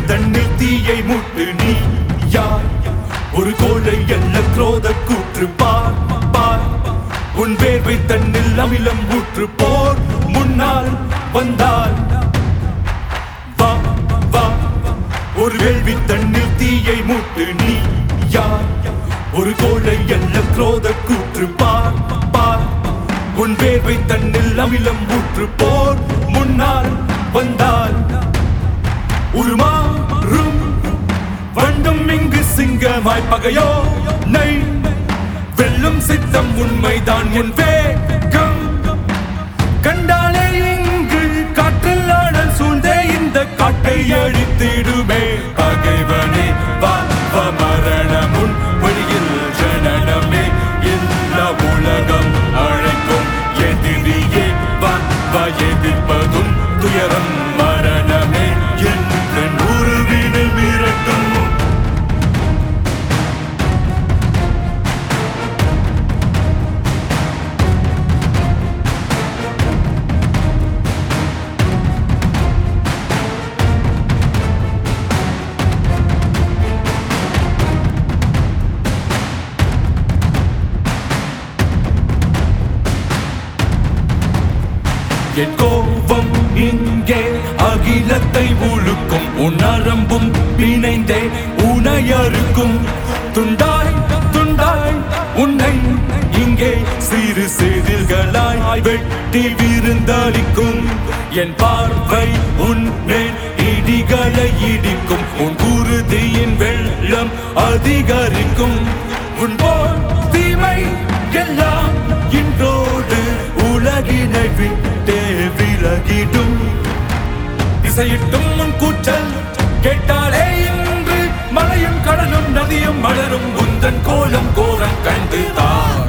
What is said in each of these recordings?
தண்ணில் தீயை மூட்டு நீ யார் ஒரு கோழை எல்ல குரோத கூற்று பார் பார் உன் வேர்வை தண்ணில் அமிலம் ஊற்று போர் முன்னால் வந்தால் வா வா ஒரு வேள்வி தண்ணில் தீயை மூட்டு நீ யார் ஒரு கோழை எல்ல குரோத கூற்று பார் பார் உன் வேர்வை தண்ணில் அமிலம் ஊற்று போர் முன்னால் வந்தால் உருமாறும் வண்டும் இங்கு சிங்கமாய் பகையோ நை வெல்லும் சித்தம் உண்மைதான் என் வேகம் கண்டாலே இங்கு காற்றில் ஆடல் சூழ்ந்தே இந்த காட்டை அழித்திடுமே பகைவனே வா வா மரணமுன் வழியில் ஜனனமே எல்லா உலகம் அழைக்கும் எதிரியே வா வா எதிர்ப்பதும் துயரம் மரணமே என்று உருவினை மிரட்டும் என் கோபம் இங்கே அகிலத்தை உழுக்கும் உணரம்பும் பிணைந்தே உனையறுக்கும் துண்டாய் துண்டாய் உன்னை இங்கே சிறு செதில்களாய் வெட்டி விருந்தளிக்கும் என் பார்வை உன்மேல் இடிகளை இடிக்கும் உன் குருதியின் வெள்ளம் அதிகரிக்கும் உன் போல் தீமை எல்லாம் இன்றோடு உலகினை விட்டே விலகிடும் திசையிட்டும் உன் கூச்சல் கேட்டாலே இன்று மலையும் கடலும் நதியும் மலரும் உந்தன் கோலம் கோரம் கண்டு தான்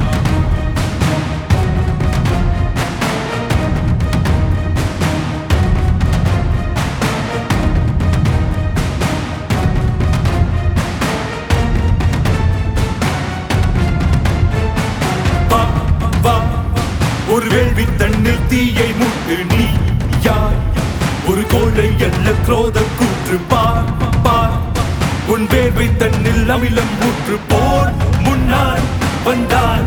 வா வா ஒரு வேள்வி தண்ணில் தீயை மூட்டு நீ யார் ஒரு கோழை எல்ல குரோத கூற்று பார் பார் உன் வேர்வை தண்ணில் அமிலம் ஊற்று போர் முன்னால் வந்தால்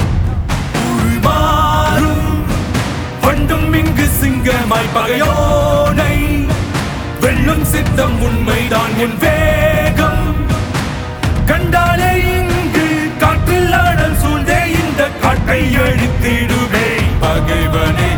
உருமாறும் வண்டும் இங்கு சிங்கமாய் பகையோனை வெல்லும் சித்தம் உண்மைதான் என் வேகம் கண்டாலே இங்கு காற்றில் ஆடல் சூழ்ந்தே இந்த காட்டை அழித்திடுவே பகைவனே